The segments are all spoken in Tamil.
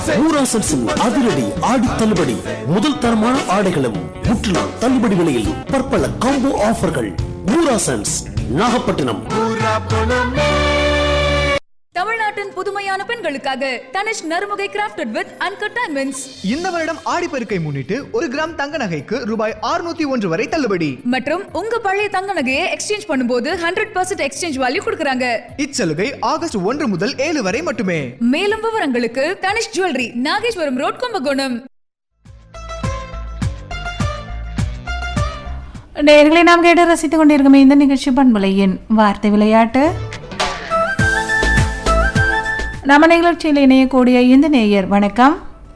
ஊராசன்ஸின் அதிரடி ஆடி தள்ளுபடி முதல் தரமான ஆடைகளும் முற்றிலும் தள்ளுபடி விலையில் பற்பல காம்போ ஆஃபர்கள் ஊராசன்ஸ் நாகப்பட்டினம் தமிழ்நாட்டின் புதுமையான பெண்களுக்காக Tanishq Narumugai crafted with uncut diamonds இந்த வருடம் ஆடிப்பெருக்கை முன்னிட்டு ஒரு கிராம் தங்க நகைக்கு ரூபாய் 601 ஒன்று வரை தள்ளுபடி மற்றும் உங்க பழைய தங்க நகையை எக்ஸ்சேஞ்ச் பண்ணும்போது ஹண்ட்ரட் பர்சன்ட் எக்ஸ்சேஞ்ச் வேல்யூ கொடுக்குறாங்க இச்சலுகை ஆகஸ்ட் ஒன்று முதல் ஏழு வரை மட்டுமே மேலும் விவரங்களுக்கு தனிஷ் ஜுவல்லரி நாகேஸ்வரம் ரோட் கும்பகோணம் நேர்களை நாம் கேட்டு ரசித்துக் கொண்டிருக்கும் இந்த நிகழ்ச்சி பண்பலையின் வார்த்தை விளையாட்டு நம்ம நிகழ்ச்சியில் இணையக்கூடிய இந்த நேயர் வணக்கம்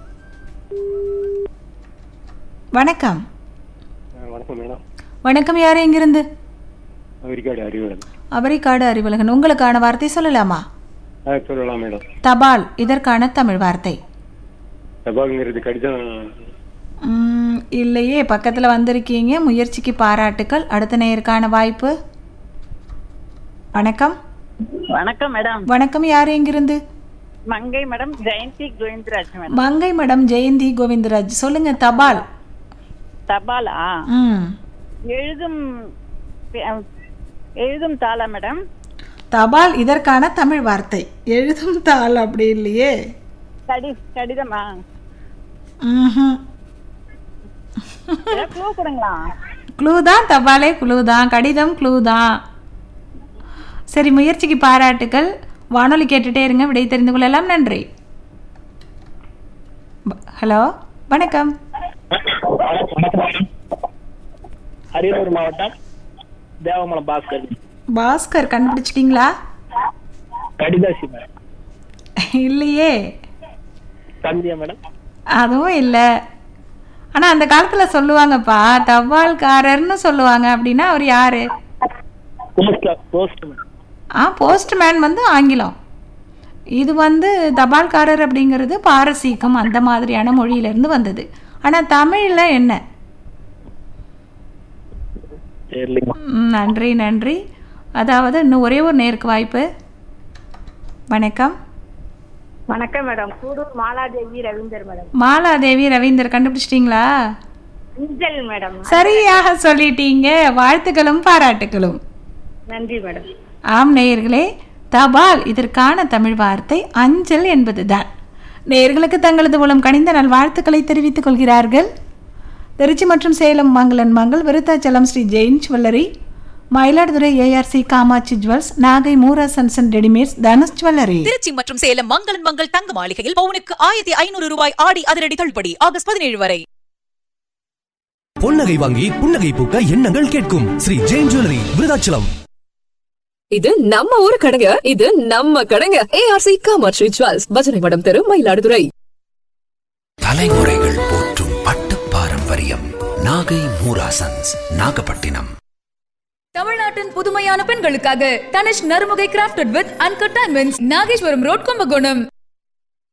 வணக்கம் வணக்கம் மேடம் வணக்கம் யார் எங்கிருந்து அமெரிக்காடு அறிவுடன் அவரிக்காடு அறிவழகன் உங்களுக்கான வார்த்தை சொல்லலாமா ஆ சொல்லலாம் மேடம் தபால் இதற்கான தமிழ் வார்த்தை தபால்ங்கிறது கடிதம் ம், இல்லையே பக்கத்தில் வந்திருக்கீங்க முயற்சிக்கு பாராட்டுக்கள் அடுத்த நேயருக்கான வாய்ப்பு வணக்கம் வணக்கம் மேடம் வணக்கம் யார் எங்கிருந்து Mangai madam Jayanthi Govindaraj madam Mangai madam Jayanthi Govindaraj சொல்லுங்க தபால் தபாலா ம் எழுதும் அஹ், எழுதும் தாளா மேடம் தபால் இதற்கான தமிழ் வார்த்தை எழுதும் தாள் அப்படி இல்லையே கடி கடிதமா ம்ஹும். க்ளூ கொடுங்களா க்ளூ தான் தபாலே க்ளூ தான் கடிதம் க்ளூ தான் சரி முயற்சிக்கு பாராட்டுக்கள் வானொலி கேட்டுட்டே இருங்க விடை தெரிந்து கொள்ளலாம் நன்றி ப- ஹலோ வணக்கம் அரியலூர் மாவட்டம் தேவமலம் பாஸ்கர் பாஸ்கர் கண்டுபிடிச்சிட்டிங்களா கடிதாசி மேடம் இல்லையே சந்தியா மேடம் அதுவும் இல்லை ஆனால் அந்த காலத்தில் சொல்லுவாங்கப்பா தபால்காரர்னு சொல்லுவாங்க அப்படின்னா அவர் யாரு போஸ்ட் போஸ்ட் மேடம் ஆ போஸ்ட்மேன் வந்து ஆங்கிலம் இது வந்து தபால்காரர் அப்படிங்கிறது பாரசீகம் அந்த மாதிரியான மொழியிலேருந்து வந்தது ஆனால் தமிழில் என்ன தெரியலைங்க ம், நன்றி நன்றி அதாவது இன்னும் ஒரே ஒரு நேருக்கு வாய்ப்பு வணக்கம் வணக்கம் மேடம் கூடூர் மாலாதேவி ரவீந்தர் மேடம் மாலாதேவி ரவீந்தர் கண்டுபிடிச்சிட்டிங்களா அஞ்சல் மேடம் சரியாக சொல்லிட்டீங்க வாழ்த்துக்களும் பாராட்டுகளும் நன்றி மேடம் ஆம் நேயர்களே தபால் இதற்கான தமிழ் வார்த்தை அஞ்சல் என்பதுதான் நேயர்களுக்கு தங்களது மூலம் கனிந்த நல் வாழ்த்துக்களை தெரிவித்துக் கொள்கிறார்கள் திருச்சி மற்றும் சேலம் மங்களன் Mangal Vriddhachalam Sri Jain jewellery Mayiladuthurai ARC Kamatchi jewels Nagai மூரா சன்சன் ரெடிமேட்ஸ் தனுஷ் ஜுவல்லரி திருச்சி மற்றும் சேலம் மங்களன் மங்கள் தங்க மாளிகையில் பவுனுக்கு ஆயிரத்தி ஐநூறு ரூபாய் ஆடி அதிரடி தள்ளுபடி ஆகஸ்ட் பதினேழு வரை பொன்னகை வாங்கி புன்னகை பூக்க எண்ணங்கள் கேட்கும் ஸ்ரீ ஜெயின் ஜுவல்லரி விருதாச்சலம் இது நம்ம ஊரு கடைங்க இது நம்ம கடைங்க ஏஆர்சி காமாட்சி ஜுவல்ஸ் பஜனை மடம் தெரு மயிலாடுதுறை தலைமுறைகள் போற்றும் பட்டு பாரம்பரியம் நாகை மூராசன்ஸ் நாகப்பட்டினம் தமிழ்நாட்டின் புதுமையான பெண்களுக்காக Tanishq Narumugai crafted with uncut diamonds Nageswaram road Kumbakonam